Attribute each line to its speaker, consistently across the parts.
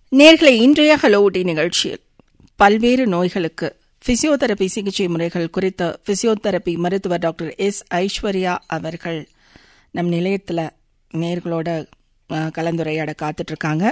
Speaker 1: நேர்களை இன்றைய ஹலோ ஊட்டி நிகழ்ச்சியில் பல்வேறு நோய்களுக்கு பிசியோதெரபி சிகிச்சை முறைகள் குறித்த பிசியோதெரபி மருத்துவர் டாக்டர் எஸ் ஐஸ்வர்யா அவர்கள் நம் நிலையத்தில் நேர்களோட அஹ், கலந்துரையாட காத்துட்டு இருக்காங்க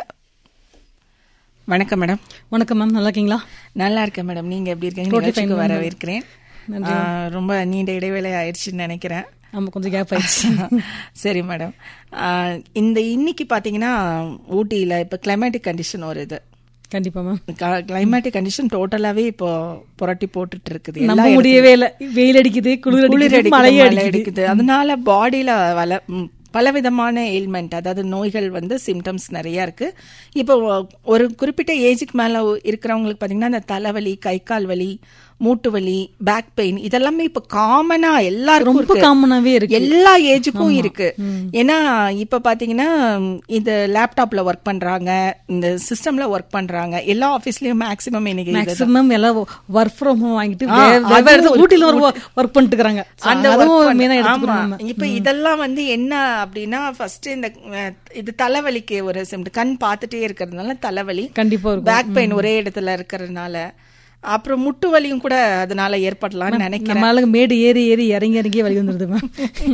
Speaker 1: வணக்கம் மேடம்
Speaker 2: வணக்கம் மேம் நல்லா இருக்கீங்களா
Speaker 1: நல்லா இருக்கேன் மேடம் நீங்க எப்படி இருக்கீங்க
Speaker 2: Totally
Speaker 1: நிகழ்ச்சிக்கு
Speaker 2: fine, ma'am.
Speaker 1: வரவேற்கிறேன் அஹ், ரொம்ப நீண்ட இடைவேளை ஆயிடுச்சுன்னு நினைக்கிறேன்
Speaker 2: ஆமா கொஞ்சம் கேப் ஆயிடுச்சு
Speaker 1: சரி மேடம் ஆஹ் இந்த இன்னைக்கு பாத்தீங்கன்னா ஊட்டியில இப்ப கிளைமேட்டிக் கண்டிஷன் ஒரு இது
Speaker 2: கண்டிப்பா மேம்
Speaker 1: கிளைமேட்டிக் கண்டிஷன் டோட்டலாவே இப்போ புரட்டி போட்டுட்டு இருக்குது எல்லா
Speaker 2: நம்ப முடியவே இல்ல வெயில் அடிக்குது குளிர்
Speaker 1: குளிர்
Speaker 2: அடிக்குது
Speaker 1: அடிக்குது,
Speaker 2: மழை
Speaker 1: மழை
Speaker 2: அடிக்குது
Speaker 1: அடிக்குது அதனால பாடியில வல ம், பலவிதமான எயில்மெண்ட் அதாவது நோய்கள் வந்து சிம்டம்ஸ் நிறைய இருக்கு இப்போ ஒ- ஒரு குறிப்பிட்ட ஏஜுக்கு மேல இருக்கிறவங்களுக்கு பாத்தீங்கன்னா அந்த தலைவலி கை கால் வலி மூட்டு வலி பேக் பெயின் இதெல்லாமே இப்ப காமனா எல்லாருக்கும்
Speaker 2: ரொம்ப
Speaker 1: இருக்கு.
Speaker 2: காமனாவே இருக்கு
Speaker 1: எல்லா ஏஜுக்கும் இருக்கு ஏன்னா இப்ப பாத்தீங்கன்னா ம், இந்த லேப்டாப்ல ஒர்க் பண்றாங்க இந்த சிஸ்டம்ல ஒர்க் பண்றாங்க எல்லா ஆபீஸ்லயும் மேக்ஸிமம் இன்னைக்கு இது-
Speaker 2: மேக்ஸிமம் எல்லாம் ஒர்க் ஃப்ரம் ஹோம் வாங்கிட்டு
Speaker 1: ஆ,
Speaker 2: வேற- வேற
Speaker 1: அதுவும்
Speaker 2: இடத்துல ஊட்டில ஒரு ஒர்க் பண்ணிட்டு இருக்காங்க
Speaker 1: அந்த
Speaker 2: அதுவும்
Speaker 1: work பண்ண-
Speaker 2: மெயினா
Speaker 1: ஆமா.
Speaker 2: எடுத்துக்கணும் நம்ம
Speaker 1: இப்ப இதெல்லாம் வந்து என்ன அப்படின்னா ஃபர்ஸ்ட் இந்த அஹ், இது தலைவலிக்கு ஒரு சிம்டம் கண் பார்த்துட்டே இருக்கிறதுனால தலைவலி
Speaker 2: கண்டிப்பா இருக்கும்
Speaker 1: பேக் பெயின் ஒரே இடத்துல இருக்கிறதுனால அப்புறம் முட்டு வலியும் கூட அதனால ஏற்படலாம்னு நினைக்கிறேன்
Speaker 2: நம்ம ஆளுங்க மேடு ஏறி ஏறி இறங்கி இறங்கி வழி வந்துருது மேம்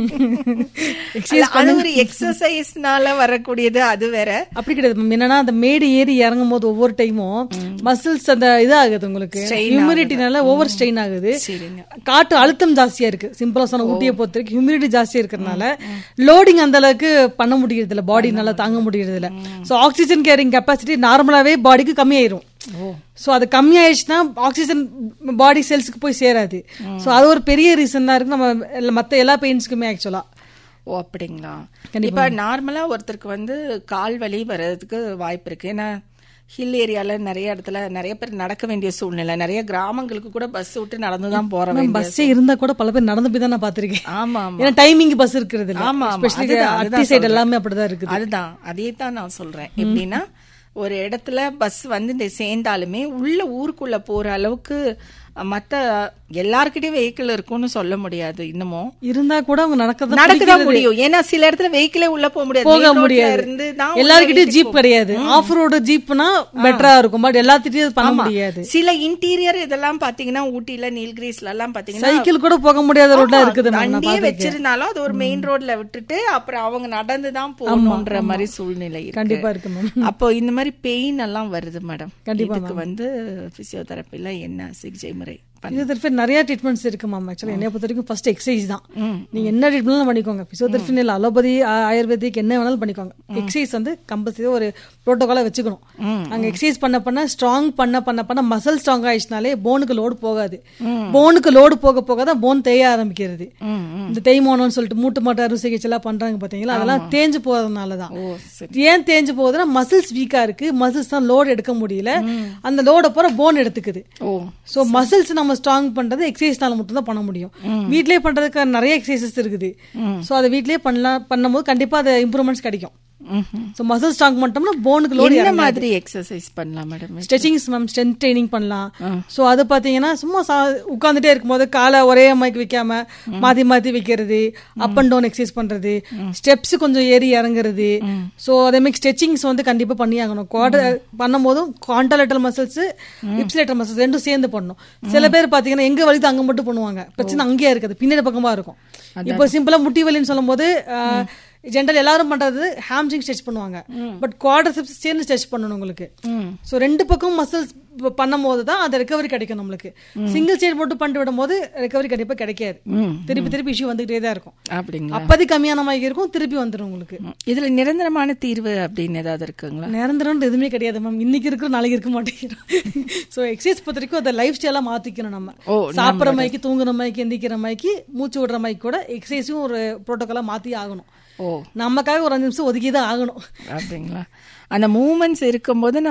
Speaker 1: அல்ல, அது ஒரு எக்ஸசைஸ்னால வரக்கூடியது அது வேற
Speaker 2: அப்படி கிடையாது மேம் என்னன்னா அந்த மேடு ஏறி இறங்கும் போது ஒவ்வொரு டைமும் மசில்ஸ் அந்த இது ஆகுது உங்களுக்கு ஹியூமிடிட்டினால ஓவர் ஸ்ட்ரெயின் ஆகுது
Speaker 1: சரிங்க
Speaker 2: காட்டு அழுத்தம் ஜாஸ்தியா இருக்கு சிம்பிளா சொன்ன ஊட்டியை பொறுத்த வரைக்கும் ஹியூமிடிட்டி ஜாஸ்தியா இருக்கிறதுனால லோடிங் அந்த அளவுக்கு பண்ண முடியறது இல்ல பாடி நல்லா தாங்க முடியறது இல்ல சோ ஆக்சிஜன் கேரிங் கெப்பாசிட்டி நார்மலாவே பாடிக்கு கம்மியாயிரும் சோ அது கம்மியாயிடுச்சுன்னா ஆக்சிஜன் பாடி செல்ஸ்க்கு போய் சேராது சோ அது ஒரு பெரிய ரீசன் தான் இருக்கு நம்ம எல்லா- மத்த எல்லா பெயின்ஸ்க்குமே ஆக்சுவலா
Speaker 1: ஓ அப்படிங்களா இப்ப நார்மலா ஒருத்தருக்கு வந்து கால் வலி வர்றதுக்கு வாய்ப்பு இருக்கு ஏன்னா ஹில் ஏரியால நிறைய இடத்துல நிறைய பேர் நடக்க வேண்டிய சூழ்நிலை நிறைய கிராமங்களுக்கு கூட பஸ் விட்டு நடந்துதான் போற வேண்டிய
Speaker 2: பஸ்ஸே இருந்தா கூட பல பேர் நடந்து போய் தான் நான் பாத்திருக்கேன்
Speaker 1: ஆமா ஆமா
Speaker 2: ஏன்னா டைமிங் பஸ் இருக்கிறது இல்ல
Speaker 1: ஆமா, ஆமா.
Speaker 2: எஸ்பெஷலி
Speaker 1: அதுதான்,
Speaker 2: அட்டி
Speaker 1: அதுதான்
Speaker 2: சைடு
Speaker 1: சொல்றேன்.
Speaker 2: எல்லாமே அப்படிதான் இருக்குது
Speaker 1: அதுதான் அதே தான் நான் சொல்றேன் எப்படின்னா ஒரு இடத்துல பஸ் வந்து இந்த சேர்ந்தாலுமே உள்ள ஊருக்குள்ள போற அளவுக்கு அஹ், மத்த எல்லார்கிட்டயும் வெஹிக்கிள் இருக்கும்னு சொல்ல முடியாது இன்னமும்
Speaker 2: இருந்தா கூட அவங்க நடக்கதான்
Speaker 1: நடக்கதான் முடியும் ஏன்னா சில இடத்துல வெஹிக்கிளே உள்ள போக முடியாது
Speaker 2: போக
Speaker 1: Main roadல
Speaker 2: முடியாது
Speaker 1: இருந்து தான் உள்ள
Speaker 2: எல்லார்கிட்டயும்
Speaker 1: வீட்டுக்கு
Speaker 2: ஜீப் கிடையாது ஆஃப் ரோடு ஜீப்னா பெட்டரா இருக்கும் பட் எல்லாத்திட்டயும் அது பண்ண முடியாது
Speaker 1: சில இன்டீரியர் இதெல்லாம் பாத்தீங்கன்னா ஊட்டில நீல்கிரிஸ்ல எல்லாம் பாத்தீங்கன்னா
Speaker 2: சைக்கிள் கூட போக முடியாத ரோட்ல
Speaker 1: ஆமா,
Speaker 2: இருக்குது மேம் நான்
Speaker 1: வண்டியே
Speaker 2: பாத்திருக்கேன்.
Speaker 1: வச்சிருந்தாலும் அது ஒரு மெயின் ரோட்ல விட்டுட்டு அப்புறம் அவங்க நடந்துதான் போகணும்ன்ற மாதிரி சூழ்நிலை இருக்கு
Speaker 2: கண்டிப்பா இருக்கு மேம்
Speaker 1: அப்போ இந்த மாதிரி பெயின் எல்லாம் வருது மேடம்
Speaker 2: கண்டிப்பா,
Speaker 1: இதுக்கு வந்து பிசியோதெரப்பில என்ன சிகிச்சை முறை பண்ண-
Speaker 2: பிசியோதெரபி நிறைய ட்ரீட்மெண்ட்ஸ் இருக்கு மேம் ஆக்சுவலி என்னைய பொறுத்த வரைக்கும் ஃபர்ஸ்ட் எக்ஸசைஸ் தான் நீங்க என்ன ட்ரீட்மெண்ட் பண்ணிக்கோங்க பிசியோதெரபி இல்ல அலோபதி ஆ- ஆயுர்வேதிக் என்ன வேணாலும் பண்ணிக்கோங்க எக்ஸசைஸ் வந்து கம்பல்சரி ஒரு புரோட்டோகாலா வச்சுக்கணும் அங்க எக்ஸசைஸ் பண்ண பண்ண ஸ்ட்ராங் பண்ண பண்ண பண்ண மசில் ஸ்ட்ராங் ஆயிடுச்சுனாலே போனுக்கு லோடு போகாது போனுக்கு லோடு போக போக தான் போன் தேய ஆரம்பிக்கிறது
Speaker 1: ம், ம்.
Speaker 2: இந்த தேய்மானம்னு சொல்லிட்டு மூட்டு மாட்டு அறுவை சிகிச்சை எல்லாம் பண்றாங்க பாத்தீங்களா அதெல்லாம் தேஞ்சு போறதுனால தான்
Speaker 1: ஓ சரி
Speaker 2: ஏன் தேஞ்சு போகுதுன்னா மசில்ஸ் வீக்கா இருக்கு மசில்ஸ் தான் லோடு எடுக்க முடியல அந்த லோட போற போன் எடுத்துக்குது
Speaker 1: ஓ
Speaker 2: சோ மசில்ஸ் நம்ம ஸ்ட்ராங் பண்றது எக்ஸசைஸ்னால மட்டும் தான் பண்ண முடியும் வீட்லயே பண்றதுக்கு நிறைய எக்ஸசைசஸ் இருக்குது சோ அதை வீட்லயே பண்ணலாம் பண்ணும்போது கண்டிப்பா அது இம்ப்ரூவ்மெண்ட்ஸ் கிடைக்கும்
Speaker 1: ம்ஹும்.
Speaker 2: சோ மசில் ஸ்ட்ராங் பண்ணிட்டோம்னா போனுக்கு லோடு
Speaker 1: என்ன மாதிரி எக்ஸசைஸ் பண்ணலாம் madam
Speaker 2: stretchings ma'am strength training பண்ணலாம் சோ அது பாத்தீங்கன்னா சும்மா சா- உட்கார்ந்துட்டே இருக்கும்போது காலை ஒரே மைக்கு வைக்காம மாத்தி மாத்தி வைக்கிறது அப் அண்ட் டவுன் எக்ஸசைஸ் பண்றது ஸ்டெப்ஸ் கொஞ்சம் ஏறி இறங்குறது சோ அதே மாதிரி ஸ்ட்ரெச்சிங்ஸ் வந்து கண்டிப்பா பண்ணி ஆகணும் குவார்டர் பண்ணும்போதும் கான்டலெட்டல் மசில்ஸ் இப்சிலேட்டல் மசில்ஸ் ரெண்டும் சேர்ந்து பண்ணணும் சில பேர் பாத்தீங்கன்னா எங்க வலிது அங்க மட்டும் பண்ணுவாங்க பிரச்சனை அங்கேயே இருக்குது பின்னாடி பக்கமா இருக்கும் இப்போ சிம்பிளா முட்டி வலின்னு சொல்லும்போது ஜென்ரல் எல்லாரும் பண்றது ஹாம்ஸ்ட்ரிங் ஸ்ட்ரெச் பண்ணுவாங்க பட் குவார்டர் சேர்ந்து ஸ்ட்ரெச் பண்ணணும் உங்களுக்கு சோ ரெண்டு பக்கம் மசில்ஸ் பண்ணும் போது தான் அது ரெக்கவரி கிடைக்கும் நம்மளுக்கு சிங்கிள் சைடு மட்டும் பண்ணிட்டு விடும் போது ரெக்கவரி கண்டிப்பா கிடைக்காது
Speaker 1: ம்.
Speaker 2: திருப்பி திருப்பி இஷ்யூ வந்துகிட்டே தான் இருக்கும்
Speaker 1: அப்படிங்களா
Speaker 2: அப்பதி கம்மியான மாதிரி இருக்கும் திருப்பி வந்துடும் உங்களுக்கு
Speaker 1: ம். இதுல நிரந்தரமான தீர்வு அப்படின்னு ஏதாவது இருக்குங்களா
Speaker 2: நிரந்தரம் எதுவுமே கிடையாது மேம் இன்னைக்கு இருக்கிற நாளைக்கு இருக்க மாட்டேங்கிறோம் சோ எக்ஸசைஸ் பொறுத்த வரைக்கும் அதை லைஃப் ஸ்டைலா மாத்திக்கணும் நம்ம
Speaker 1: ஓ,
Speaker 2: சாப்பிட்ற மாதிரிக்கு தூங்குற மாதிரிக்கு எந்திக்கிற மாதிரிக்கு மூச்சு விடுற மாதிரி கூட எக்ஸசைஸும் ஒரு புரோட்டோகாலா மாத்தி ஆகணும்
Speaker 1: ஓ
Speaker 2: நமக்காக ஒரு அஞ்சு நிமிஷம் ஒதுக்கி தான் ஆகணும்
Speaker 1: அப்படிங்களா அந்த மூமெண்ட்ஸ் இருக்கும்போது